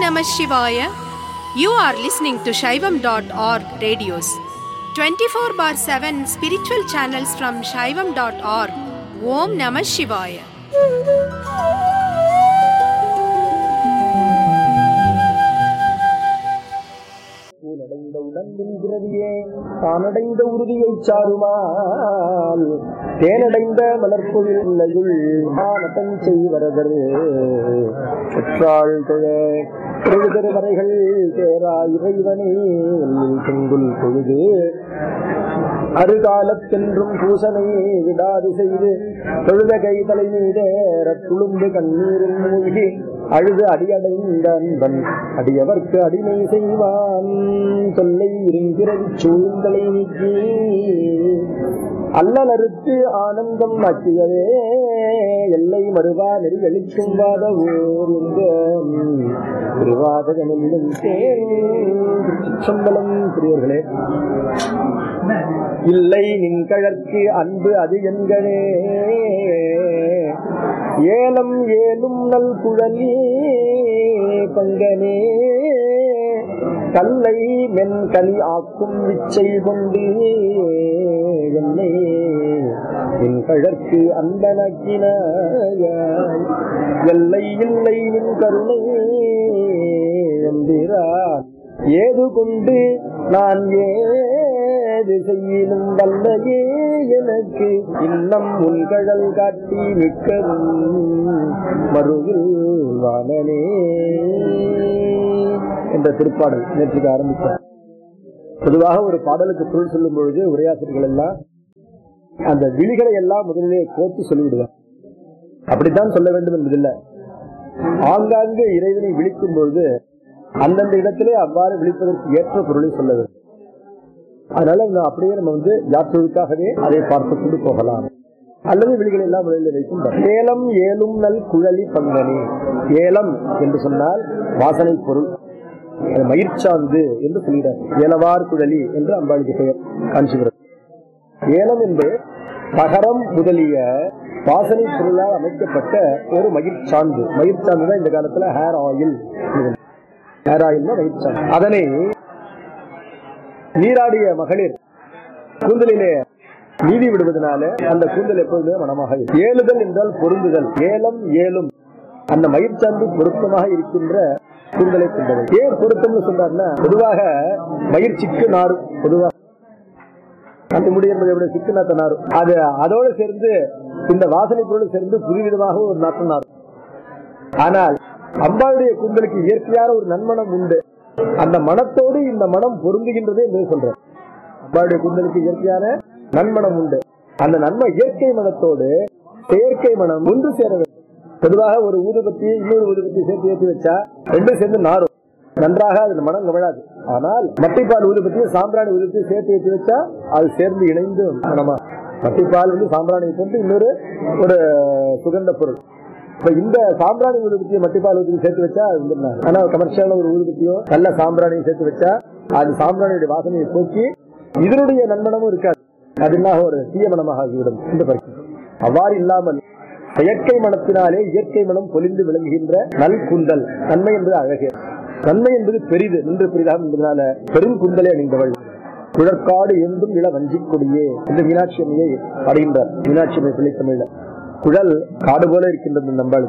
Namah Shivaya. You are listening to Shaivam.org radios. 24 bar 7 spiritual channels from Shaivam.org. Om Namah Shivaya. ஊனடைந்த உடம்பின் பிறவியே தானடைந்த உறுதியைச் சாருமால் தேனடைந்த மலர்பொழில் இல்லையுள் மானத்தன் செய்வரதர் பெற்றாள் தொழ தொழுதரு வரைகள் தேரா இறைவனே எல்லில் செங்குல் தொழுது அருகாலத்தென்றும் பூசனை விடாது செய்து தொழுத கைதலை மீதேற துளும்பு கண்ணீரில் மூழ்கி அழுது அடியடைந்த அன்பன் அடியவர்க்கு அடிமை செய்வான் தொல்லை இருங்கிறது சூழ்ந்தலை நீக்கி அல்லலறுத்து ஆனந்தம் ஆக்கியதே எல்லை மறுவா நெறியளிக்கும் வாத ஓர் என்ற திருவாதகனிலும் சம்பளம் பெரியவர்களே இல்லை நின்கழற்கு அன்பு அது என்களே ஏலம் ஏலும் நல் குழலி பங்கனே கல்லை மென் கலி ஆக்கும் விச்சை கொண்டு என்னை என் கழற்கு அன்பனக்கின எல்லை இல்லை நின் கருணை என்கிறார் ஏது கொண்டு நான் ஏது செய்யினும் வல்லையே எனக்கு இன்னம் உன்கழல் காட்டி மிக்கதும் மறுவில் வானனே என்ற திருப்பாடல் நேற்றுக்கு ஆரம்பித்தார் பொதுவாக ஒரு பாடலுக்கு பொருள் சொல்லும் பொழுது உரையாசிரியர்கள் எல்லாம் அந்த விழிகளை எல்லாம் முதலிலே கோர்த்து சொல்லிவிடுவார் அப்படித்தான் சொல்ல வேண்டும் என்பதில்லை ஆங்காங்கு இறைவனை விழிக்கும் பொழுது அந்தந்த இடத்திலே அவ்வாறு விழிப்பதற்கு ஏற்ற பொருளை சொல்ல வேண்டும் அதனால நம்ம அப்படியே நம்ம வந்து யாற்றொழுக்காகவே அதை பார்த்து கொண்டு போகலாம் அல்லது விழிகளை எல்லாம் முதலில் வைக்கும் ஏலம் ஏலும் நல் குழலி பங்கனி ஏலம் என்று சொன்னால் வாசனை பொருள் அது மயிர்ச்சாந்து என்று சொல்கிறார் ஏலவார் குழலி என்று அம்பாளுக்கு பெயர் காஞ்சிபுரம் ஏலம் என்று தகரம் முதலிய வாசனை பொருளால் அமைக்கப்பட்ட ஒரு மயிர்ச்சாந்து மயிர்ச்சாந்து தான் இந்த காலத்துல ஹேர் ஆயில் ஹேர் ஆயில் மயிர்ச்சாந்து அதனை நீராடிய மகளிர் கூந்தலிலே நீதி விடுவதனால அந்த கூந்தல் எப்பொழுதுமே மனமாக இருக்கும். ஏழுதல் என்றால் பொருந்துதல் ஏலம் ஏலும் அந்த மயிர்ச்சாந்து பொருத்தமாக இருக்கின்ற கூந்தலை கொண்டது ஏன் பொருத்தம்னு சொல்றாருன்னா பொதுவாக மயிர் சிக்கு நாரும் பொதுவாக அந்த முடி என்பதை விட சிக்கு நாத்த நாரும் அது அதோடு சேர்ந்து இந்த வாசனை பொருள் சேர்ந்து புதுவிதமாக ஒரு நாற்றம் நாரும் ஆனால் அம்பாளுடைய கூந்தலுக்கு இயற்கையான ஒரு நன்மணம் உண்டு அந்த மனத்தோடு இந்த மனம் பொருந்துகின்றது என்று சொல்றேன் அம்பாளுடைய கூந்தலுக்கு இயற்கையான நன்மணம் உண்டு அந்த நன்மை இயற்கை மனத்தோடு செயற்கை மனம் ஒன்று சேர வேண்டும் பொதுவாக ஒரு ஊதுபத்தி இன்னொரு ஊதுபத்தி சேர்த்து ஏற்றி வச்சா ரெண்டும் சேர்ந்து நாரும் நன்றாக அது மனம் கவழாது ஆனால் மட்டைப்பால் ஊதுபத்தியும் சாம்பிராணி ஊதுபத்தியும் சேர்த்து ஏற்றி வச்சா அது சேர்ந்து இணைந்து மனமா மட்டைப்பால் வந்து சாம்பிராணியை கொண்டு இன்னொரு ஒரு சுகந்த பொருள் இப்ப இந்த சாம்பிராணி ஊதுபத்தியை மட்டிப்பால் ஊதுபத்தி சேர்த்து வச்சா அது வந்து ஆனா கமர்ஷியலான ஒரு ஊதுபத்தியோ நல்ல சாம்பிராணியை சேர்த்து வச்சா அது சாம்பிராணியுடைய வாசனையை போக்கி இதனுடைய நன்மனமும் இருக்காது அது என்ன ஒரு தீய மனமாக ஆகிவிடும் இந்த பரிசு அவ்வாறு இல்லாமல் செயற்கை மனத்தினாலே இயற்கை மனம் பொலிந்து விளங்குகின்ற நல் குந்தல் நன்மை என்பது அழகு நன்மை என்பது பெரிது நின்று பெரிதாக என்பதனால பெரும் குந்தலை அணிந்தவள் குழற்காடு என்றும் இள வஞ்சிக் கொடியே இந்த மீனாட்சி அம்மையை அடைகின்றார் மீனாட்சி அம்மை பிள்ளை தமிழ்ல குழல் காடு போல இருக்கின்றது நம்பாள்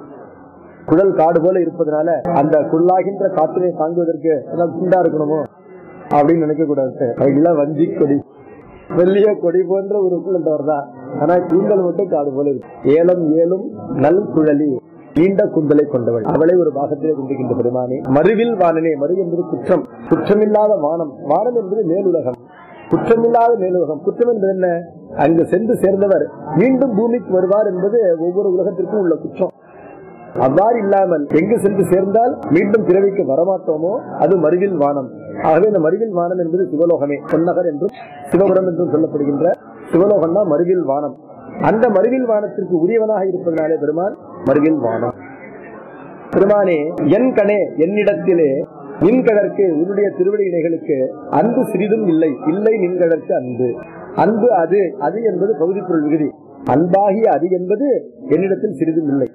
குழல் காடு போல இருப்பதனால அந்த குள்ளாகின்ற காற்றினை தாங்குவதற்கு அதான் குண்டா இருக்கணுமோ அப்படின்னு நினைக்க கூடாது இள வஞ்சி கொடி வெள்ளிய கொடி போன்ற ஒரு குழந்தவர் தான் ஆனா கூந்தல் மட்டும் காடு போல இருக்கு ஏலம் ஏலும் நல் குழலி நீண்ட குந்தலை கொண்டவள் அவளை ஒரு பாகத்திலே கொண்டிருக்கின்ற பெருமானே மறுவில் வானனே மறு என்பது குற்றம் குற்றமில்லாத வானம் வானம் என்பது மேலுலகம் குற்றமில்லாத மேலுலகம் குற்றம் என்பது என்ன அங்கு சென்று சேர்ந்தவர் மீண்டும் பூமிக்கு வருவார் என்பது ஒவ்வொரு உலகத்திற்கும் உள்ள குற்றம் அவ்வாறு இல்லாமல் எங்கு சென்று சேர்ந்தால் மீண்டும் பிறவிக்கு வரமாட்டோமோ அது மருவில் வானம் ஆகவே இந்த மருவில் வானம் என்பது சிவலோகமே பொன்னகர் என்றும் சிவபுரம் என்றும் சொல்லப்படுகின்ற சிவலோகம் தான் மருவில் வானம் அந்த மருவில் வானத்திற்கு உரியவனாக இருப்பதனாலே பெருமான் மருவில் வானம் பெருமானே என் கணே என்னிடத்திலே நின்கடற்கு உன்னுடைய திருவடி இணைகளுக்கு அன்பு சிறிதும் இல்லை இல்லை நின்கடற்கு அன்பு அன்பு அது அது என்பது பகுதி பொருள் விகுதி அன்பாகிய அது என்பது என்னிடத்தில் சிறிதும் இல்லை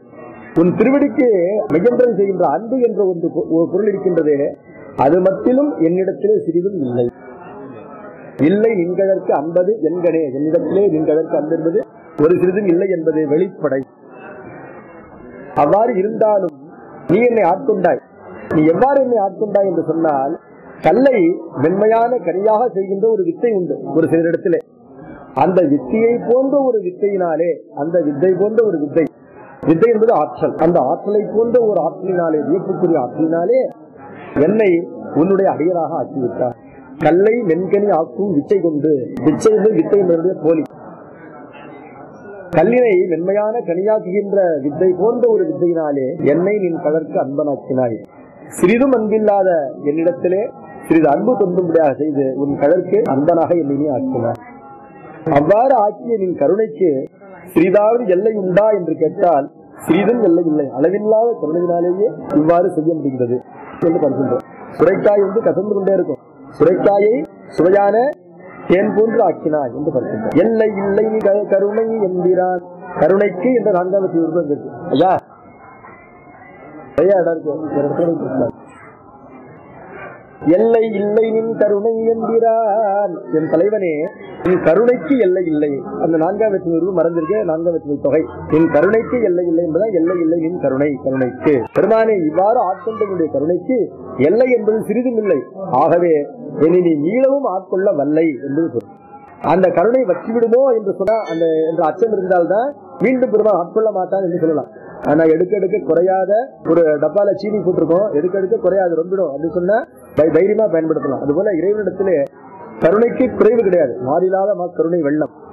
உன் திருவடிக்கு மெய்யன்றல் செய்கின்ற அன்பு என்ற ஒன்று பொ- ஒரு பொருள் இருக்கின்றது அது மத்திலும் என்னிடத்திலே சிறிதும் இல்லை இல்லை நின்கதற்கு அன்பது என்கனே என்னிடத்திலே நின்கதற்கு அன்பு என்பது ஒரு சிறிதும் இல்லை என்பது வெளிப்படை அவ்வாறு இருந்தாலும் நீ என்னை ஆட்கொண்டாய் நீ எவ்வாறு என்னை ஆட்கொண்டாய் என்று சொன்னால் கல்லை மென்மையான கனியாக செய்கின்ற ஒரு வித்தை உண்டு ஒரு சிலரிடத்திலே அந்த வித்தையை போன்ற ஒரு வித்தையினாலே அந்த வித்தை போன்ற ஒரு வித்தை வித்தை என்பது ஆற்றல் அந்த ஆற்றலை போன்ற ஒரு ஆற்றலினாலே வியப்புக்குரிய ஆற்றலினாலே என்னை உன்னுடைய அடியராக ஆக்கிவிட்டார் கல்லை மென்கனி ஆக்கும் வித்தை கொண்டு விச்சை என்பது வித்தை என்பதனுடைய போலி கல்லினை மென்மையான கனியாக்குகின்ற வித்தை போன்ற ஒரு வித்தையினாலே என்னை நின் கதற்கு அன்பனாக்கினாய் சிறிதும் அன்பில்லாத என்னிடத்திலே சிறிது அன்பு தொண்டும்படியாக செய்து உன் கதற்கு அன்பனாக என்னை நீ ஆக்கினாய் அவ்வாறு ஆக்கிய நின் கருணைக்கு சிறிதாவது எல்லை உண்டா என்று கேட்டால் சிறிதும் எல்லை இல்லை அளவில்லாத கருணையினாலேயே இவ்வாறு செய்ய முடிகிறது என்று பார்க்கின்றோம் சுரைக்காய் வந்து கசந்து கொண்டே இருக்கும் சுரைக்காயை சுவையான தேன் போன்று ஆக்கினாய் என்று பார்க்கின்றோம் எல்லை இல்லை நீ க- கருணை என்கிறான் கருணைக்கு என்ற நான்காவது விருப்பம் இருக்கு ஐயா நிறைய இடம் இருக்கு ஒரு இடத்துல இருக்கு. எல்லை இல்லை நின் கருணை என்கிறான் என் தலைவனே என் கருணைக்கு எல்லை இல்லை அந்த நான்காம் வெற்றி உருவு மறந்திருக்க நான்காம் வெற்றி தொகை என் கருணைக்கு எல்லை இல்லை என்பதால் எல்லை இல்லை நின் கருணை கருணைக்கு பெருமானே இவ்வாறு ஆட்கொண்டவனுடைய கருணைக்கு எல்லை என்பது சிறிதும் இல்லை ஆகவே என்னை நீ மீளவும் ஆட்கொள்ள வல்லை என்பது பொருள் அந்த கருணை வற்றிவிடுமோ என்று சொன்னா அந்த என்ற அச்சம் இருந்தால்தான் மீண்டும் பெருமாள் ஆட்கொள்ள மாட்டான் என்று சொல்லலாம் ஆனா எடுக்க எடுக்க குறையாத ஒரு டப்பால சீனி போட்டிருக்கோம் எடுக்க எடுக்க குறையாது ரொம்பிடும் அப்படின்னு சொன்னா தை- தைரியமா பயன்படுத்தலாம் அதுபோல இறைவனிடத்திலே கருணைக்கு குறைவு கிடையாது மாறிலாத மா கருணை வெள்ளம்